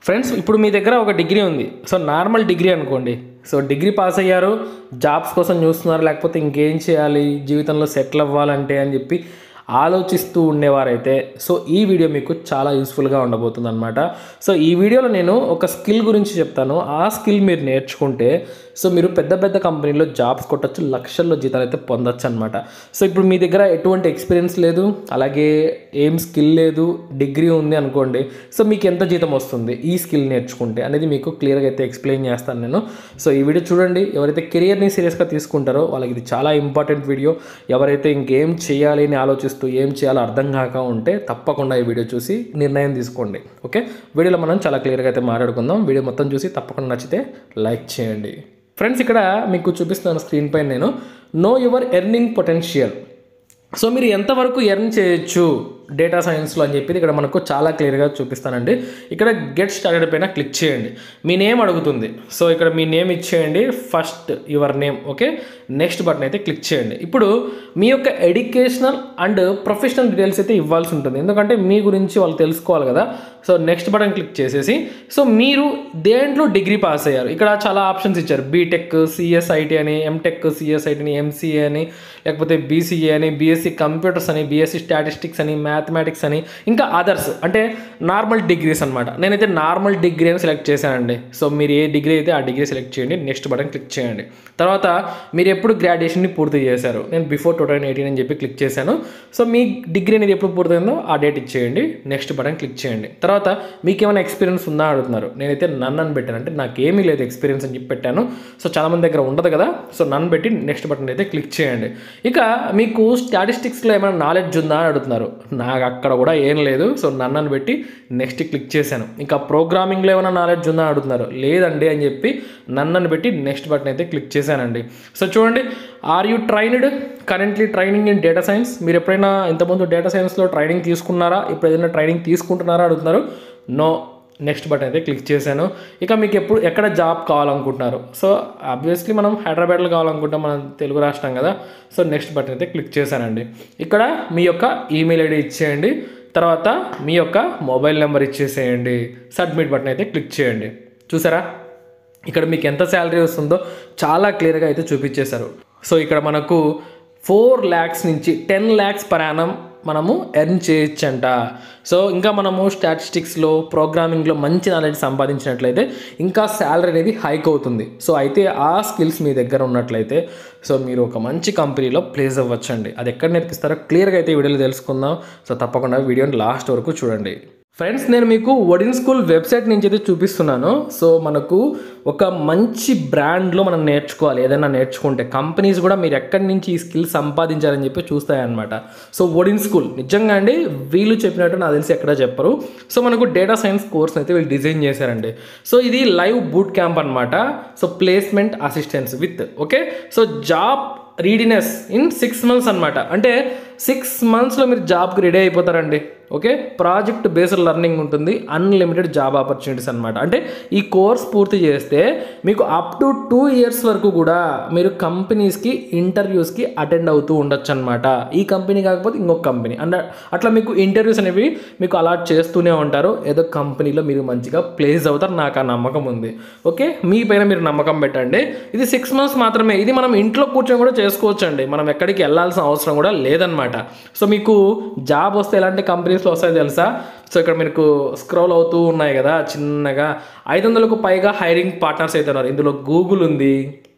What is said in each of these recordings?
friends ఇప్పుడు మీ దగ్గర ఒక డిగ్రీ ఉంది సో నార్మల్ డిగ్రీ అనుకోండి సో డిగ్రీ పాస్ అయ్యారు జాబ్స్ కోసం చూస్తున్నారు లేకపోతే ఇంకేం చేయాలి జీవితంలో సెటిల్ అవ్వాలంటే అని చెప్పి ఆలోచిస్తూ ఉండేవారైతే సో ఈ వీడియో మీకు చాలా యూస్ఫుల్గా ఉండబోతుంది అనమాట సో ఈ వీడియోలో నేను ఒక స్కిల్ గురించి చెప్తాను ఆ స్కిల్ మీరు నేర్చుకుంటే సో మీరు పెద్ద పెద్ద కంపెనీలో జాబ్స్ కొట్టచ్చు లక్షల్లో జీతాలు అయితే పొందొచ్చు అనమాట సో ఇప్పుడు మీ దగ్గర ఎటువంటి ఎక్స్పీరియన్స్ లేదు అలాగే ఏం స్కిల్ లేదు డిగ్రీ ఉంది అనుకోండి సో మీకు ఎంత జీతం వస్తుంది ఈ స్కిల్ నేర్చుకుంటే అనేది మీకు క్లియర్గా అయితే ఎక్స్ప్లెయిన్ చేస్తాను నేను సో ఈ వీడియో చూడండి ఎవరైతే కెరియర్ని సీరియస్గా తీసుకుంటారో వాళ్ళకి ఇది చాలా ఇంపార్టెంట్ వీడియో ఎవరైతే ఇంకేం చేయాలి అని ఆలోచిస్తూ ఏం చేయాలో అర్థం కాక ఉంటే తప్పకుండా ఈ వీడియో చూసి నిర్ణయం తీసుకోండి ఓకే వీడియోలో మనం చాలా క్లియర్గా అయితే మాట్లాడుకుందాం వీడియో మొత్తం చూసి తప్పకుండా నచ్చితే లైక్ చేయండి ఫ్రెండ్స్ ఇక్కడ మీకు చూపిస్తున్నాను స్క్రీన్ పైన నేను know your earning potential so మీరు ఎంతవరకు ఎర్న్ చేయొచ్చు డేటా సైన్స్లో అని చెప్పి ఇక్కడ మనకు చాలా క్లియర్గా చూపిస్తానండి ఇక్కడ గెట్ స్టార్టెడ్ పైన క్లిక్ చేయండి మీ నేమ్ అడుగుతుంది సో ఇక్కడ మీ నేమ్ ఇచ్చేయండి first your name okay next button అయితే క్లిక్ చేయండి ఇప్పుడు మీ యొక్క ఎడ్యుకేషనల్ అండ్ ప్రొఫెషనల్ డీటెయిల్స్ అయితే ఇవ్వాల్సి ఉంటుంది ఎందుకంటే మీ గురించి వాళ్ళు తెలుసుకోవాలి కదా సో నెక్స్ట్ బటన్ క్లిక్ చేసేసి సో మీరు దేంట్లో డిగ్రీ పాస్ అయ్యారు ఇక్కడ చాలా ఆప్షన్స్ ఇచ్చారు బీటెక్ సిఎస్ఐటి అని ఎంటెక్ సిఎస్ఐటిని ఎంసీఏ అని లేకపోతే బీసీఏ అని బీఎస్సీ కంప్యూటర్స్ అని బీఎస్సీ స్టాటిస్టిక్స్ అని మ్యాథమెటిక్స్ అని ఇంకా అదర్స్ అంటే నార్మల్ డిగ్రీస్ అనమాట నేనైతే నార్మల్ డిగ్రీ అని సెలెక్ట్ చేశానండి సో మీరు ఏ డిగ్రీ అయితే ఆ డిగ్రీ సెలెక్ట్ చేయండి నెక్స్ట్ బటన్ క్లిక్ చేయండి తర్వాత మీరు ఎప్పుడు గ్రాడ్యుయేషన్ని పూర్తి చేశారు నేను బిఫోర్ టూ థౌసండ్ ఎయిటీన్ అని చెప్పి క్లిక్ చేశాను సో మీ డిగ్రీ అనేది ఎప్పుడు పూర్తయిందో ఆ డేట్ ఇచ్చేయండి నెక్స్ట్ బటన్ క్లిక్ చేయండి తర్వాత మీకు ఏమైనా ఎక్స్పీరియన్స్ ఉందా అడుగుతున్నారు నేనైతే నన్ను అని పెట్టాను అంటే నాకు ఏమీ లేదు ఎక్స్పీరియన్స్ అని చెప్పి పెట్టాను సో చాలామంది దగ్గర ఉండదు కదా సో నన్ను పెట్టి నెక్స్ట్ బటన్ అయితే క్లిక్ చేయండి ఇక మీకు స్టాటిస్టిక్స్లో ఏమైనా నాలెడ్జ్ ఉందా అని అడుగుతున్నారు నాకు అక్కడ కూడా ఏం లేదు సో నన్ను అని పెట్టి నెక్స్ట్ క్లిక్ చేశాను ఇంకా ప్రోగ్రామింగ్లో ఏమైనా నాలెడ్జ్ ఉందా అని అడుగుతున్నారు లేదండి అని చెప్పి నన్ను అని పెట్టి నెక్స్ట్ బటన్ అయితే క్లిక్ చేశానండి సో చూడండి are you trained currently training in data science మీరు ఎప్పుడైనా ఇంతకుముందు డేటా సైన్స్లో ట్రైనింగ్ తీసుకున్నారా ఇప్పుడు ఏదైనా ట్రైనింగ్ తీసుకుంటున్నారా అడుగుతున్నారు నో నెక్స్ట్ బటన్ అయితే క్లిక్ చేశాను ఇక మీకు ఎప్పుడు ఎక్కడ జాబ్ కావాలనుకుంటున్నారు సో ఆబ్వియస్లీ మనం హైదరాబాద్లో కావాలనుకుంటాం మనం తెలుగు రాష్ట్రం కదా సో నెక్స్ట్ బటన్ అయితే క్లిక్ చేశానండి ఇక్కడ మీ యొక్క ఈమెయిల్ ఐడి ఇచ్చేయండి తర్వాత మీ యొక్క మొబైల్ నెంబర్ ఇచ్చేసేయండి సబ్మిట్ బటన్ అయితే క్లిక్ చేయండి చూసారా ఇక్కడ మీకు ఎంత శాలరీ వస్తుందో చాలా క్లియర్గా అయితే చూపించేశారు సో ఇక్కడ మనకు ఫోర్ ల్యాక్స్ నుంచి టెన్ ల్యాక్స్ పర్ యానం మనము ఎర్న్ చేయొచ్చంట సో ఇంకా మనము స్టాటిస్టిక్స్లో ప్రోగ్రామింగ్లో మంచి నాలెడ్జ్ సంపాదించినట్లయితే ఇంకా శాలరీ అనేది హైక్ అవుతుంది సో అయితే ఆ స్కిల్స్ మీ దగ్గర ఉన్నట్లయితే సో మీరు ఒక మంచి కంపెనీలో ప్లేస్ అవ్వచ్చండి అది ఎక్కడ నేర్పిస్తారో క్లియర్గా అయితే ఈ వీడియోలో తెలుసుకుందాం సో తప్పకుండా వీడియోని లాస్ట్ వరకు చూడండి ఫ్రెండ్స్ నేను మీకు ఒడిన్ స్కూల్ వెబ్సైట్ నుంచి అయితే చూపిస్తున్నాను సో మనకు ఒక మంచి బ్రాండ్లో మనం నేర్చుకోవాలి ఏదైనా నేర్చుకుంటే కంపెనీస్ కూడా మీరు ఎక్కడి నుంచి ఈ స్కిల్ సంపాదించాలని చెప్పి చూస్తాయన్నమాట సో ఒడిన్ స్కూల్ నిజంగా అండి వీళ్ళు చెప్పినట్టు నాకు తెలిసి ఎక్కడ చెప్పరు సో మనకు డేటా సైన్స్ కోర్స్ అయితే వీళ్ళు డిజైన్ చేశారండి సో ఇది లైవ్ బూట్ క్యాంప్ అనమాట so placement assistance with okay so job readiness in six months అనమాట అంటే సిక్స్ మంత్స్లో మీరు జాబ్కి రెడీ అయిపోతారండి ఓకే ప్రాజెక్ట్ బేస్డ్ లెర్నింగ్ ఉంటుంది అన్లిమిటెడ్ జాబ్ ఆపర్చునిటీస్ అనమాట అంటే ఈ కోర్స్ పూర్తి చేస్తే మీకు అప్ టు టూ ఇయర్స్ వరకు కూడా మీరు కంపెనీస్కి ఇంటర్వ్యూస్కి అటెండ్ అవుతూ ఉండొచ్చు అనమాట ఈ కంపెనీ కాకపోతే ఇంకొక కంపెనీ అండ్ అట్లా మీకు ఇంటర్వ్యూస్ అనేవి మీకు అలాట్ చేస్తూనే ఉంటారు ఏదో కంపెనీలో మీరు మంచిగా ప్లేస్ అవుతారు నాకు ఆ నమ్మకం ఉంది ఓకే మీ పైన మీరు నమ్మకం పెట్టండి ఇది సిక్స్ మంత్స్ మాత్రమే ఇది మనం ఇంట్లో కూర్చొని కూడా చేసుకోవచ్చండి మనం ఎక్కడికి వెళ్ళాల్సిన అవసరం కూడా లేదనమాట సో మీకు జాబ్ వస్తే ఎలాంటి కంపెనీస్లో వస్తాయో తెలుసా సో ఇక్కడ మీకు స్క్రోల్ అవుతూ ఉన్నాయి కదా చిన్నగా ఐదు వందలకు పైగా హైరింగ్ పార్ట్నర్స్ అయితే ఉన్నారు ఇందులో గూగుల్ ఉంది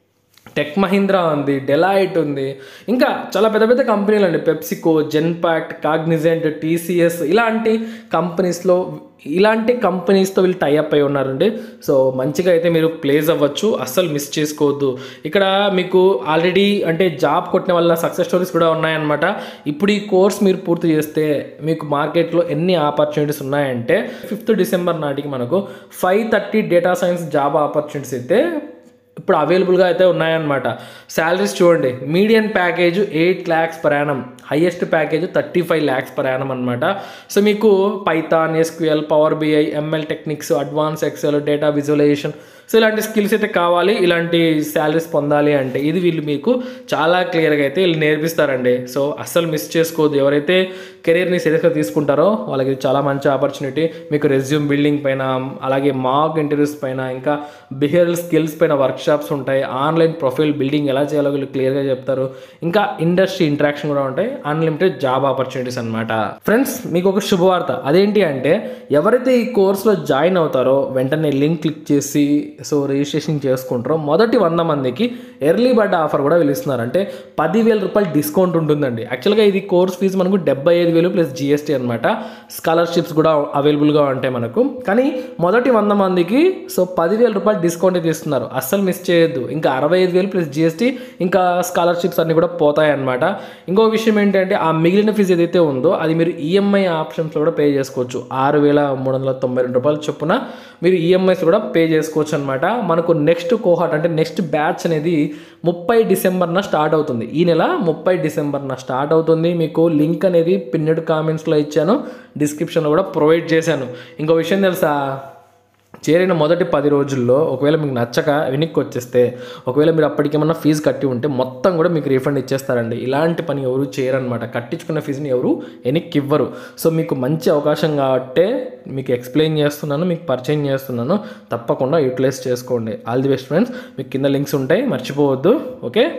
టెక్ మహీంద్రా ఉంది డెలాయిట్ ఉంది ఇంకా చాలా పెద్ద పెద్ద కంపెనీలు అండి పెప్సికో జెన్పాక్ట్ కాగ్నిజెంట్ టీసీఎస్ ఇలాంటి కంపెనీస్లో ఇలాంటి కంపెనీస్తో వీళ్ళు టైఅప్ అయి ఉన్నారండి సో మంచిగా అయితే మీరు ప్లేస్ అవ్వచ్చు అస్సలు మిస్ చేసుకోవద్దు ఇక్కడ మీకు ఆల్రెడీ అంటే జాబ్ కొట్టిన వల్ల సక్సెస్ స్టోరీస్ కూడా ఉన్నాయన్నమాట ఇప్పుడు ఈ కోర్స్ మీరు పూర్తి చేస్తే మీకు మార్కెట్లో ఎన్ని ఆపర్చునిటీస్ ఉన్నాయంటే ఫిఫ్త్ డిసెంబర్ నాటికి మనకు five thirty data science job opportunities అయితే ఇప్పుడు అవైలబుల్గా అయితే ఉన్నాయన్నమాట శాలరీస్ చూడండి median package eight lakhs per annum highest package thirty five lakhs per annum అనమాట సో మీకు Python SQL power BI ML techniques advance Excel data visualisation so ఇలాంటి స్కిల్స్ అయితే కావాలి ఇలాంటి శాలరీస్ పొందాలి అంటే ఇది వీళ్ళు మీకు చాలా క్లియర్గా అయితే వీళ్ళు నేర్పిస్తారండి సో అస్సలు మిస్ చేసుకోవద్దు ఎవరైతే కెరీర్ని సీరియస్గా తీసుకుంటారో వాళ్ళకి ఇది చాలా మంచి ఆపర్చునిటీ మీకు రెజ్యూమ్ బిల్డింగ్ పైన అలాగే మాక్ ఇంటర్వ్యూస్ పైన ఇంకా బిహేవియరల్ స్కిల్స్ పైన వర్క్షాప్స్ ఉంటాయి ఆన్లైన్ ప్రొఫైల్ బిల్డింగ్ ఎలా చేయాలో వీళ్ళు క్లియర్గా చెప్తారు ఇంకా ఇండస్ట్రీ ఇంటరాక్షన్ కూడా ఉంటాయి అన్లిమిటెడ్ జాబ్ ఆపర్చునిటీస్ అనమాట ఫ్రెండ్స్ మీకు ఒక శుభవార్త అదేంటి అంటే ఎవరైతే ఈ కోర్సులో జాయిన్ అవుతారో వెంటనే లింక్ క్లిక్ చేసి సో రిజిస్ట్రేషన్ చేసుకుంటారో మొదటి వంద మందికి ఎర్లీ బర్డ్ ఆఫర్ కూడా వీళ్ళు ఇస్తున్నారు అంటే పదివేల రూపాయలు డిస్కౌంట్ ఉంటుందండి యాక్చువల్గా ఇది కోర్స్ ఫీజు మనకు డెబ్బై ఐదు వేలు ప్లస్ జిఎస్టీ అనమాట స్కాలర్షిప్స్ కూడా అవైలబుల్గా ఉంటాయి మనకు కానీ మొదటి వంద మందికి సో పదివేల రూపాయలు డిస్కౌంట్ అయితే ఇస్తున్నారు అస్సలు మిస్ చేయొద్దు ఇంకా అరవై ఐదు వేలు ప్లస్ జిఎస్టీ ఇంకా స్కాలర్షిప్స్ అన్నీ కూడా పోతాయి అనమాట ఇంకో విషయం ఏంటంటే ఆ మిగిలిన ఫీజు ఏదైతే ఉందో అది మీరు ఈఎంఐ ఆప్షన్స్లో కూడా పే చేసుకోవచ్చు ఆరు వేల మూడు వందల తొంభై రెండు రూపాయల చొప్పున మీరు ఈఎంఐస్ కూడా పే చేసుకోవచ్చు అనమాట మనకు నెక్స్ట్ కోహాట్ అంటే నెక్స్ట్ బ్యాచ్ అనేది ముప్పై డిసెంబర్న స్టార్ట్ అవుతుంది ఈ నెల ముప్పై డిసెంబర్న స్టార్ట్ అవుతుంది మీకు లింక్ అనేది పిన్నెడ్ కామెంట్స్లో ఇచ్చాను డిస్క్రిప్షన్లో కూడా ప్రొవైడ్ చేశాను ఇంకో విషయం తెలుసా చేరిన మొదటి పది రోజుల్లో ఒకవేళ మీకు నచ్చక వెనక్కి వచ్చేస్తే ఒకవేళ మీరు అప్పటికేమన్నా ఫీజు కట్టి ఉంటే మొత్తం కూడా మీకు రీఫండ్ ఇచ్చేస్తారండి ఇలాంటి పని ఎవరు చేయరనమాట కట్టించుకున్న ఫీజుని ఎవరు వెనక్కి ఇవ్వరు సో మీకు మంచి అవకాశం కాబట్టే మీకు ఎక్స్ప్లెయిన్ చేస్తున్నాను మీకు పరిచయం చేస్తున్నాను తప్పకుండా యూటిలైజ్ చేసుకోండి ఆల్ ది బెస్ట్ ఫ్రెండ్స్ మీకు కింద లింక్స్ ఉంటాయి మర్చిపోవద్దు ఓకే